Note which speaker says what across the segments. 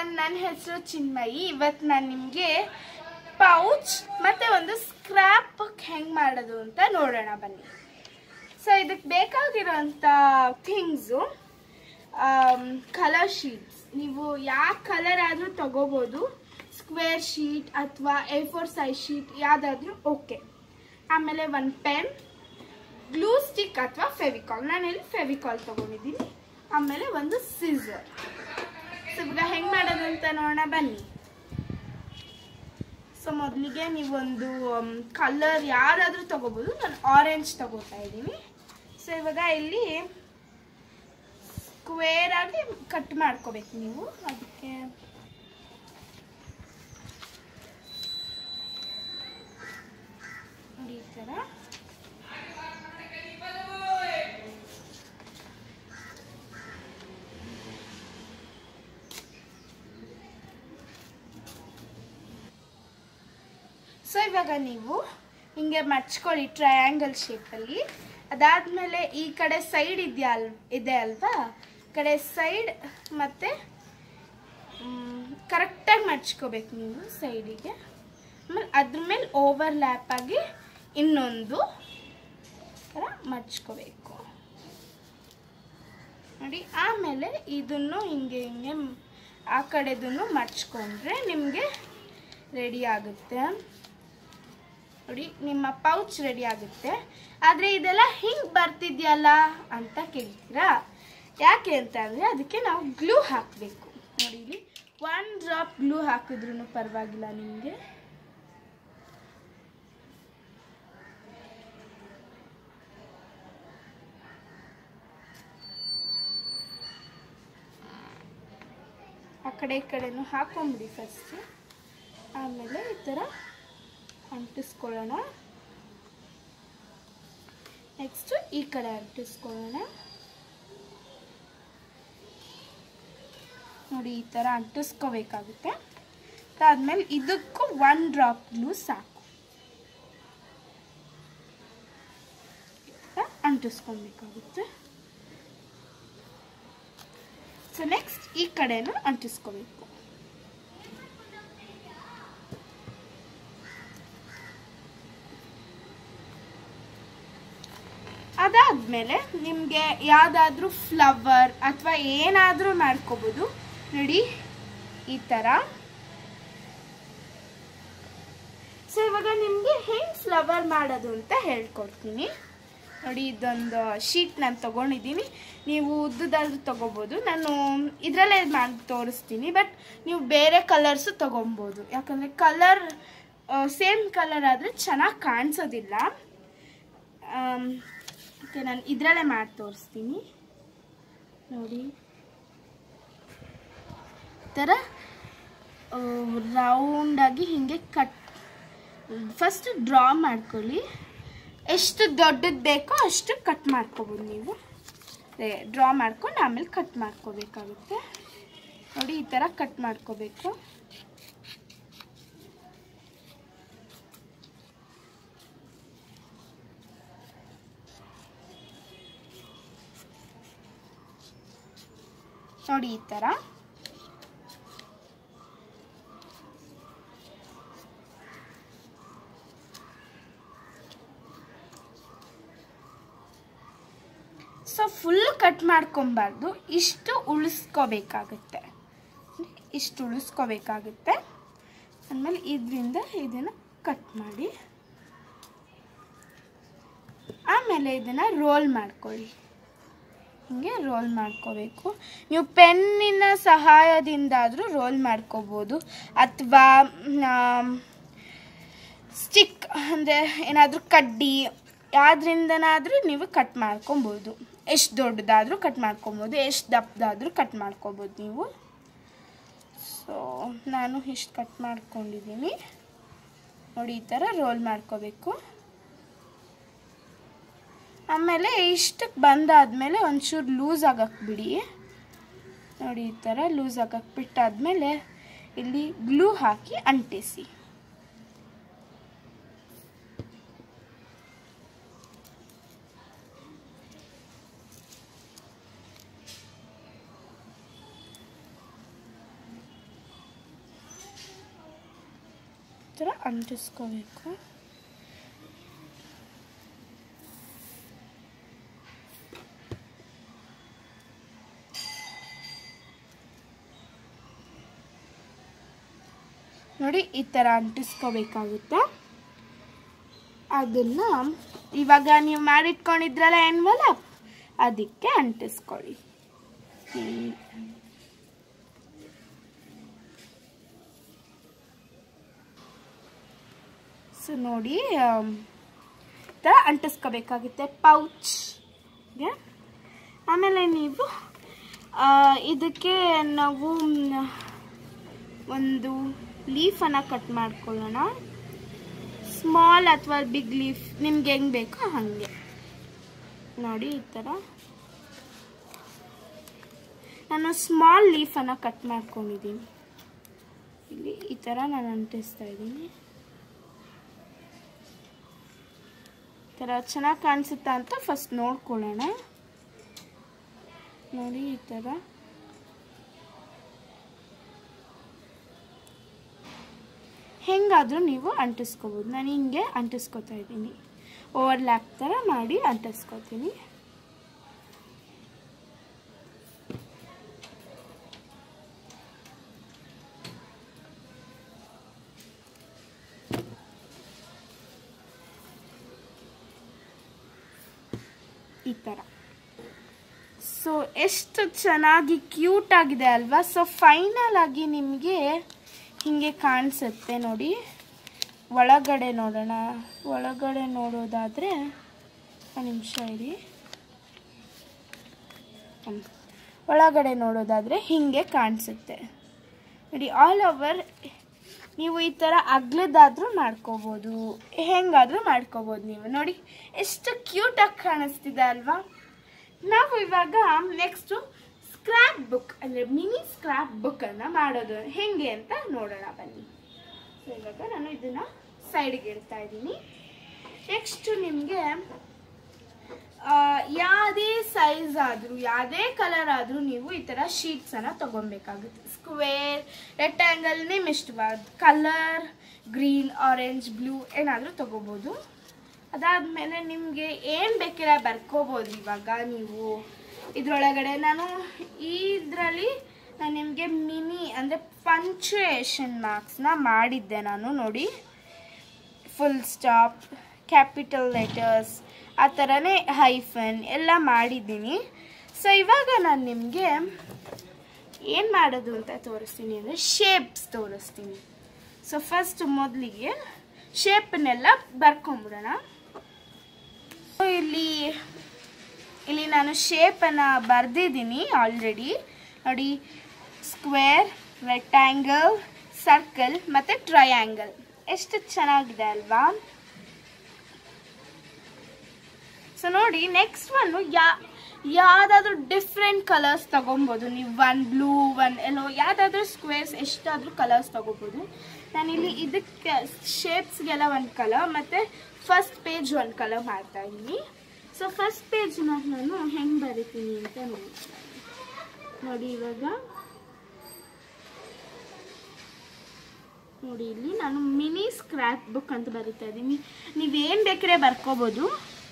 Speaker 1: Everyone ನನ್ನ ಹೆಸರು ಚಿನ್ಮಯಿ ಇವತ್ತು ನಾನು ನಿಮಗೆ ಪೌಚ್ ಮತ್ತೆ ಒಂದು ಸ್ಕ್ರಾಪ್ ಹೆಂಗ್ ಮಾಡೋದು ಅಂತ ನೋಡೋಣ ಬನ್ನಿ ಸೊ ಇದಕ್ಕೆ ಬೇಕಾಗಿರೋಂಥ ಥಿಂಗ್ಸು ಕಲರ್ ಶೀಟ್ಸ್ ನೀವು ಯಾವ ಕಲರ್ ಆದರೂ ತಗೋಬೋದು ಸ್ಕ್ವೇರ್ ಶೀಟ್ ಅಥವಾ ಎ ಫೋರ್ ಸೈಜ್ ಶೀಟ್ ಯಾವುದಾದ್ರೂ ಓಕೆ ಆಮೇಲೆ ಒಂದು ಪೆನ್ ಗ್ಲೂ ಸ್ಟಿಕ್ ಅಥವಾ ಫೆವಿಕಾಲ್ ನಾನಿಲ್ಲಿ ಫೆವಿಕಾಲ್ ತಗೊಂಡಿದ್ದೀನಿ ಆಮೇಲೆ ಒಂದು ಸಿಸರ್ ಸೊ ಇವಾಗ ಹೆಂಗೆ ಮಾಡೋದು ಅಂತ ನೋಡೋಣ ಬನ್ನಿ ಸೊ ಮೊದಲಿಗೆ ನೀವೊಂದು ಕಲರ್ ಯಾರಾದರೂ ತಗೋಬೋದು ನಾನು ಆರೆಂಜ್ ತಗೋತಾ ಇದ್ದೀನಿ ಸೊ ಇವಾಗ ಇಲ್ಲಿ ಸ್ಕ್ವೇರ್ ಆಗಿ ಕಟ್ ಮಾಡ್ಕೋಬೇಕು ನೀವು ಅದಕ್ಕೆ ನೋಡಿ ಈ ಥರ ಸೊ ಇವಾಗ ನೀವು ಹಿಂಗೆ ಮಡ್ಚ್ಕೊಳ್ಳಿ ಟ್ರಯಾಂಗಲ್ ಶೇಪಲ್ಲಿ ಅದಾದಮೇಲೆ ಈ ಕಡೆ ಸೈಡ್ ಇದೆಯಾ ಅಲ್ ಇದೆ ಅಲ್ವಾ ಈ ಕಡೆ ಸೈಡ್ ಮತ್ತು ಕರೆಕ್ಟಾಗಿ ಮಡ್ಚ್ಕೋಬೇಕು ನೀವು ಸೈಡಿಗೆ ಆಮೇಲೆ ಅದ್ರ ಮೇಲೆ ಓವರ್ಲ್ಯಾಪ್ ಆಗಿ ಇನ್ನೊಂದು ಥರ ಮಡ್ಚ್ಕೋಬೇಕು ನೋಡಿ ಆಮೇಲೆ ಇದನ್ನು ಹಿಂಗೆ ಹಿಂಗೆ ಆ ಕಡೆದನ್ನು ಮಡ್ಚ್ಕೊಂಡ್ರೆ ನಿಮಗೆ ರೆಡಿ ಆಗುತ್ತೆ ನೋಡಿ ನಿಮ್ಮ ಪೌಚ್ ರೆಡಿ ಆಗುತ್ತೆ ಆದರೆ ಇದೆಲ್ಲ ಹಿಂಗೆ ಬರ್ತಿದ್ಯಲ್ಲ ಅಂತ ಕೇಳ್ತೀರಾ ಯಾಕೆ ಅಂತ ಅಂದರೆ ಅದಕ್ಕೆ ನಾವು ಗ್ಲೂ ಹಾಕಬೇಕು ನೋಡಿ ಇಲ್ಲಿ ಒನ್ ಡ್ರಾಪ್ ಗ್ಲೂ ಹಾಕಿದ್ರೂ ಪರವಾಗಿಲ್ಲ ನಿಮಗೆ ಆ ಕಡೆ ಈ ಕಡೆನೂ ಹಾಕೊಂಬಿಡಿ ಫಸ್ಟು ಆಮೇಲೆ ಈ ಥರ ಅಂಟಿಸ್ಕೊಳ್ಳೋಣ ನೆಕ್ಸ್ಟು ಈ ಕಡೆ ಅಂಟಿಸ್ಕೊಳ್ಳೋಣ ನೋಡಿ ಈ ಥರ ಅಂಟಿಸ್ಕೋಬೇಕಾಗುತ್ತೆ ಅದಾದ್ಮೇಲೆ ಇದಕ್ಕೂ ಒನ್ ಡ್ರಾಪ್ ಗ್ಲೂ ಸಾಕು ಅಂಟಿಸ್ಕೊಬೇಕಾಗುತ್ತೆ ಸೊ ನೆಕ್ಸ್ಟ್ ಈ ಕಡೆನೂ ಅಂಟಿಸ್ಕೋಬೇಕು ಅದಾದಮೇಲೆ ನಿಮಗೆ ಯಾವುದಾದ್ರೂ ಫ್ಲವರ್ ಅಥವಾ ಏನಾದರೂ ಮಾಡ್ಕೋಬೋದು ನೋಡಿ ಈ ಥರ ಸೊ ಇವಾಗ ನಿಮಗೆ ಹೆಂಗೆ ಫ್ಲವರ್ ಮಾಡೋದು ಅಂತ ಹೇಳ್ಕೊಡ್ತೀನಿ ನೋಡಿ ಇದೊಂದು ಶೀಟ್ ನಾನು ತೊಗೊಂಡಿದ್ದೀನಿ ನೀವು ಉದ್ದದಾದ್ರೂ ತೊಗೋಬೋದು ನಾನು ಇದರಲ್ಲೇ ಮಾಡಿ ತೋರಿಸ್ತೀನಿ ಬಟ್ ನೀವು ಬೇರೆ ಕಲರ್ಸು ತೊಗೊಬೋದು ಯಾಕಂದರೆ ಕಲರ್ ಸೇಮ್ ಕಲರ್ ಆದರೆ ಚೆನ್ನಾಗಿ ಕಾಣಿಸೋದಿಲ್ಲ ಓಕೆ ನಾನು ಇದರಲ್ಲೇ ಮಾಡಿ ತೋರಿಸ್ತೀನಿ ನೋಡಿ ಈ ಥರ ರೌಂಡಾಗಿ ಹೀಗೆ ಕಟ್ ಫಸ್ಟ್ ಡ್ರಾ ಮಾಡ್ಕೊಳ್ಳಿ ಎಷ್ಟು ದೊಡ್ಡದು ಬೇಕೋ ಅಷ್ಟು ಕಟ್ ಮಾಡ್ಕೋಬೋದು ನೀವು ಡ್ರಾ ಮಾಡ್ಕೊಂಡು ಆಮೇಲೆ ಕಟ್ ಮಾಡ್ಕೋಬೇಕಾಗುತ್ತೆ ನೋಡಿ ಈ ಥರ ಕಟ್ ಮಾಡ್ಕೋಬೇಕು ನೋಡಿ ಈ ಥರ ಸೊ ಫುಲ್ ಕಟ್ ಮಾಡ್ಕೊಬಾರ್ದು ಇಷ್ಟು ಉಳಿಸ್ಕೋಬೇಕಾಗುತ್ತೆ ಇಷ್ಟು ಉಳಿಸ್ಕೋಬೇಕಾಗುತ್ತೆ ಆಮೇಲೆ ಇದರಿಂದ ಇದನ್ನು ಕಟ್ ಮಾಡಿ ಆಮೇಲೆ ಇದನ್ನು ರೋಲ್ ಮಾಡ್ಕೊಳ್ಳಿ ಹಿಂಗೆ ರೋಲ್ ಮಾಡ್ಕೋಬೇಕು ನೀವು ಪೆನ್ನಿನ ಸಹಾಯದಿಂದಾದರೂ ರೋಲ್ ಮಾಡ್ಕೋಬೋದು ಅಥವಾ ಸ್ಟಿಕ್ ಅಂದರೆ ಏನಾದರೂ ಕಡ್ಡಿ ಯಾವ್ದ್ರಿಂದನಾದರೂ ನೀವು ಕಟ್ ಮಾಡ್ಕೊಬೋದು ಎಷ್ಟು ದೊಡ್ಡದಾದರೂ ಕಟ್ ಮಾಡ್ಕೊಬೋದು ಎಷ್ಟು ದಪ್ಪದಾದರೂ ಕಟ್ ಮಾಡ್ಕೊಬೋದು ನೀವು ಸೊ ನಾನು ಇಷ್ಟು ಕಟ್ ಮಾಡ್ಕೊಂಡಿದ್ದೀನಿ ನೋಡಿ ಈ ಥರ ರೋಲ್ ಮಾಡ್ಕೋಬೇಕು ಆಮೇಲೆ ಇಷ್ಟಕ್ಕೆ ಬಂದಾದಮೇಲೆ ಒಂಚೂರು ಲೂಸ್ ಆಗಕ್ಕೆ ಬಿಡಿ ನೋಡಿ ಈ ಥರ ಲೂಸ್ ಆಗಕ್ಕೆ ಬಿಟ್ಟಾದಮೇಲೆ ಇಲ್ಲಿ ಗ್ಲೂ ಹಾಕಿ ಅಂಟಿಸಿ ಥರ ಅಂಟಿಸ್ಕೋಬೇಕು ನೋಡಿ ಈ ಥರ ಅಂಟಿಸ್ಕೋಬೇಕಾಗುತ್ತೆ ಅದನ್ನ ಇವಾಗ ನೀವು ಮಾಡಿಟ್ಕೊಂಡಿದ್ರಲ್ಲ ಎನ್ವಲಪ್ ಅದಕ್ಕೆ ಅಂಟಿಸ್ಕೊಳ್ಳಿ ಹೀಗೆ. ಸೊ ನೋಡಿ ಆಮ್, ಈ ಥರ ಅಂಟಿಸ್ಕೋಬೇಕಾಗುತ್ತೆ ಪೌಚ್ಗೆ ಆಮೇಲೆ ನೀವು ಆ, ಇದಕ್ಕೆ ನಾವು ಮ್, ಒಂದು ಲೀಫನ್ನು ಕಟ್ ಮಾಡ್ಕೊಳ್ಳೋಣ ಸ್ಮಾಲ್ ಅಥವಾ ಬಿಗ್ ಲೀಫ್ ನಿಮ್ಗೆ ಹೆಂಗೆ ಬೇಕೋ ಹಾಗೆ ನೋಡಿ ಈ ಥರ ನಾನು ಸ್ಮಾಲ್ ಲೀಫನ್ನು ಕಟ್ ಮಾಡ್ಕೊಂಡಿದ್ದೀನಿ ಇಲ್ಲಿ ಈ ಥರ ನಾನು ಅಂಟಿಸ್ತಾ ಇದ್ದೀನಿ ಈ ಥರ ಚೆನ್ನಾಗಿ ಕಾಣಿಸುತ್ತಾ ಅಂತ ಫಸ್ಟ್ ನೋಡ್ಕೊಳ್ಳೋಣ ನೋಡಿ ಈ ಥರ ಹೆಂಗಾದರೂ ನೀವು ಅಂಟಿಸ್ಕೋಬೋದು ನಾನು ಹಿಂಗೆ ಅಂಟಿಸ್ಕೋತಾ ಇದ್ದೀನಿ ಓವರ್ಲ್ಯಾಪ್ ಥರ ಮಾಡಿ ಅಂಟಿಸ್ಕೋತೀನಿ ಈ ಥರ ಸೊ ಎಷ್ಟು ಚೆನ್ನಾಗಿ ಕ್ಯೂಟ್ ಆಗಿದೆ ಅಲ್ವಾ ಸೊ ಫೈನಲ್ ಆಗಿ ನಿಮಗೆ ಹೀಗೆ ಕಾಣಿಸುತ್ತೆ ನೋಡಿ ಒಳಗಡೆ ನೋಡೋಣ ಒಳಗಡೆ ನೋಡೋದಾದರೆ ಒಂದು ನಿಮಿಷ ಇರಿ ಹ್ಮ್. ಒಳಗಡೆ ನೋಡೋದಾದರೆ ಹೀಗೆ ಕಾಣಿಸುತ್ತೆ ನೋಡಿ ಆಲ್ ಓವರ್ ನೀವು ಈ ಥರ ಅಗ್ಲದಾದ್ರೂ ಮಾಡ್ಕೋಬೋದು ಹೆಂಗಾದ್ರೂ ಮಾಡ್ಕೋಬೋದು ನೀವು ನೋಡಿ ಎಷ್ಟು ಕ್ಯೂಟಾಗಿ ಕಾಣಿಸ್ತಿದೆ ಅಲ್ವಾ ನಾವು ಇವಾಗ ನೆಕ್ಸ್ಟು ಸ್ಕ್ರಾಪ್ ಬುಕ್ ಅಂದರೆ ಮಿನಿ ಸ್ಕ್ರಾಪ್ ಬುಕ್ಕನ್ನು ಮಾಡೋದು ಹೆಂಗೆ ಅಂತ ನೋಡೋಣ ಬನ್ನಿ ಸೊ ಇವಾಗ ನಾನು ಇದನ್ನು ಸೈಡ್ಗೆ ಇಡ್ತಾ ಇದ್ದೀನಿ ನೆಕ್ಸ್ಟು ನಿಮಗೆ ಯಾವುದೇ ಸೈಜ್ ಆದರೂ ಯಾವುದೇ ಕಲರ್ ಆದರೂ ನೀವು ಈ ಥರ ಶೀಟ್ಸನ್ನು ತೊಗೊಬೇಕಾಗುತ್ತೆ ಸ್ಕ್ವೇರ್ ರೆಕ್ಟ್ಯಾಂಗಲ್ ನಿಮ್ಮ ಇಷ್ಟವಾದ ಕಲರ್ ಗ್ರೀನ್ ಆರೆಂಜ್ ಬ್ಲೂ ಏನಾದರೂ ತೊಗೋಬೋದು ಅದಾದಮೇಲೆ ನಿಮಗೆ ಏನು ಬೇಕಿಲ್ಲ ಬರ್ಕೋಬೋದು ಇವಾಗ ನೀವು ಇದರೊಳಗಡೆ ನಾನು ಇದರಲ್ಲಿ ನಾನು ನಿಮಗೆ ಮಿನಿ ಅಂದರೆ ಪಂಚುಯೇಷನ್ ಮಾರ್ಕ್ಸ್ನ ಮಾಡಿದ್ದೆ ನಾನು ನೋಡಿ ಫುಲ್ ಸ್ಟಾಪ್ ಕ್ಯಾಪಿಟಲ್ ಲೆಟರ್ಸ್ ಆ ಥರನೇ ಹೈಫನ್ ಎಲ್ಲ ಮಾಡಿದ್ದೀನಿ ಸೊ ಇವಾಗ ನಾನು ನಿಮಗೆ ಏನು ಮಾಡೋದು ಅಂತ ತೋರಿಸ್ತೀನಿ ಅಂದರೆ ಶೇಪ್ಸ್ ತೋರಿಸ್ತೀನಿ ಸೊ ಫಸ್ಟ್ ಮೊದಲಿಗೆ ಶೇಪನ್ನೆಲ್ಲ ಬರ್ಕೊಂಬಿಡೋಣ So, ಇಲ್ಲಿ ಇಲ್ಲಿ ನಾನು ಶೇಪನ್ನು ಬರೆದಿದ್ದೀನಿ ಆಲ್ರೆಡಿ ನೋಡಿ ಸ್ಕ್ವೇರ್ ರೆಕ್ಟ್ಯಾಂಗಲ್ ಸರ್ಕಲ್ ಮತ್ತು ಟ್ರಯಾಂಗಲ್ ಎಷ್ಟು ಚೆನ್ನಾಗಿದೆ ಅಲ್ವಾ ಸೊ ನೋಡಿ ನೆಕ್ಸ್ಟ್ ಒನ್ನು ಯಾ ಯಾವುದಾದ್ರೂ ಡಿಫ್ರೆಂಟ್ ಕಲರ್ಸ್ ತೊಗೊಬೋದು ನೀವು ಒನ್ ಬ್ಲೂ ಒನ್ ಎಲ್ಲೋ ಯಾವುದಾದ್ರೂ ಸ್ಕ್ವೇರ್ಸ್ ಎಷ್ಟಾದರೂ ಕಲರ್ಸ್ ತೊಗೋಬೋದು ನಾನಿಲ್ಲಿ ಇದಕ್ಕೆ ಶೇಪ್ಸ್ಗೆಲ್ಲ ಒಂದು ಕಲರ್ ಮತ್ತು ಫಸ್ಟ್ ಪೇಜ್ ಒಂದು ಕಲರ್ ಮಾಡ್ತಾ ಇದ್ದೀನಿ ಸೊ ಫಸ್ಟ್ ಪೇಜ್ನ ನಾನು ಹೆಂಗೆ ಬರಿತೀನಿ ಅಂತ ನೋಡಿ ನೋಡಿ ಇವಾಗ ನೋಡಿ ಇಲ್ಲಿ ನಾನು ಮಿನಿ ಸ್ಕ್ರ್ಯಾಪ್ ಬುಕ್ ಅಂತ ಬರಿತಾ ಇದ್ದೀನಿ ನೀವೇನು ಬೇಕಾದ್ರೆ ಬರ್ಕೋಬೋದು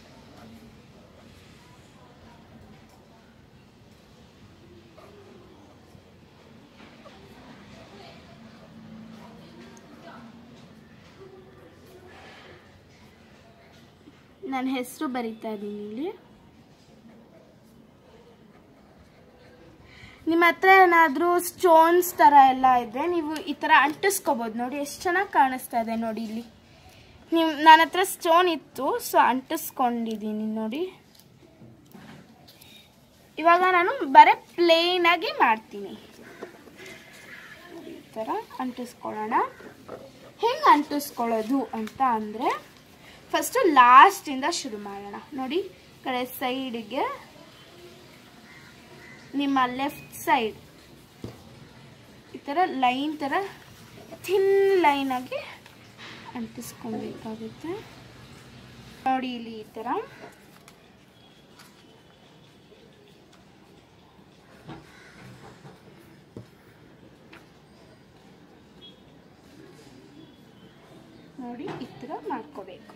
Speaker 1: ನನ್ನ ಹೆಸರು ಬರಿತಾ ಇದ್ದೀನಿ ಇಲ್ಲಿ ನಿಮ್ಮ ಹತ್ರ ಏನಾದರೂ ಸ್ಟೋನ್ಸ್ ಥರ ಎಲ್ಲ ಇದ್ದರೆ ನೀವು ಈ ಥರ ಅಂಟಿಸ್ಕೋಬೋದು ನೋಡಿ ಎಷ್ಟು ಚೆನ್ನಾಗಿ ಕಾಣಿಸ್ತಾ ಇದೆ ನೋಡಿ ಇಲ್ಲಿ ನೀವು ನನ್ನ ಹತ್ರ ಸ್ಟೋನ್ ಇತ್ತು ಸೊ ಅಂಟಿಸ್ಕೊಂಡಿದ್ದೀನಿ ನೋಡಿ ಇವಾಗ ನಾನು ಬರೀ ಪ್ಲೇನಾಗಿ ಮಾಡ್ತೀನಿ ಈ ಥರ ಅಂಟಿಸ್ಕೊಳ್ಳೋಣ ಹೆಂಗೆ ಅಂಟಿಸ್ಕೊಳ್ಳೋದು ಅಂತ ಅಂದರೆ ಫಸ್ಟು ಲಾಸ್ಟಿಂದ ಶುರು ಮಾಡೋಣ ನೋಡಿ ಈ ಕಡೆ ಸೈಡಿಗೆ ನಿಮ್ಮ ಲೆಫ್ಟ್ ಸೈಡ್ ಈ ಥರ ಲೈನ್ ಥರ ಥಿನ್ ಲೈನಾಗಿ ಅಂಟಿಸ್ಕೊಬೇಕಾಗುತ್ತೆ ನೋಡಿ ಇಲ್ಲಿ ಈ ಥರ ನೋಡಿ ಈ ಥರ ಮಾಡ್ಕೋಬೇಕು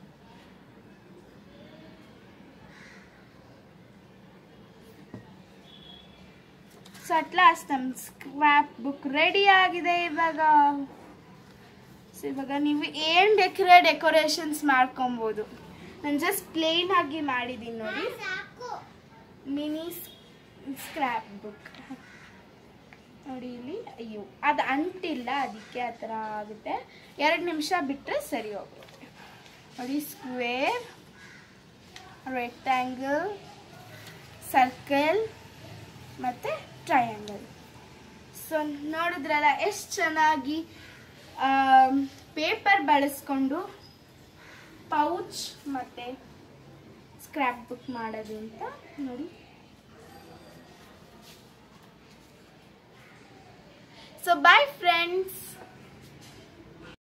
Speaker 1: ಸೊ ಅಟ್ ಲಾಸ್ಟ್ ನಮ್ಮ ಸ್ಕ್ವಾಪ್ ಬುಕ್ ರೆಡಿ ಆಗಿದೆ ಇವಾಗ ಸೊ ಇವಾಗ ನೀವು ಏನು ಬೇಕಿರೋ ಡೆಕೋರೇಷನ್ಸ್ ಮಾಡ್ಕೊಬೋದು ನಾನು ಜಸ್ಟ್ ಪ್ಲೇನ್ ಆಗಿ ಮಾಡಿದ್ದೀನಿ ನೋಡಿ ಮಿನಿ ಸ್ಕ್ರ್ಯಾಪ್ ಬುಕ್ ನೋಡಿ ಇಲ್ಲಿ ಅಯ್ಯೋ ಅದು ಅಂಟಿಲ್ಲ ಅದಕ್ಕೆ ಆ ಥರ ಆಗುತ್ತೆ ಎರಡು ನಿಮಿಷ ಬಿಟ್ಟರೆ ಸರಿ ಹೋಗುತ್ತೆ ನೋಡಿ ಸ್ಕ್ವೇರ್ ರೆಕ್ಟ್ಯಾಂಗಲ್ ಸರ್ಕಲ್ ಮತ್ತು ಟ್ರಯಾಂಗಲ್ ಸೊ ನೋಡಿದ್ರಲ್ಲ ಎಷ್ಟು ಚೆನ್ನಾಗಿ ಪೇಪರ್ ಬಳಸ್ಕೊಂಡು ಪೌಚ್ ಮತ್ತು ಸ್ಕ್ರ್ಯಾಪ್ ಬುಕ್ ಮಾಡೋದು ಅಂತ ನೋಡಿ ಸೊ ಬಾಯ್ ಫ್ರೆಂಡ್ಸ್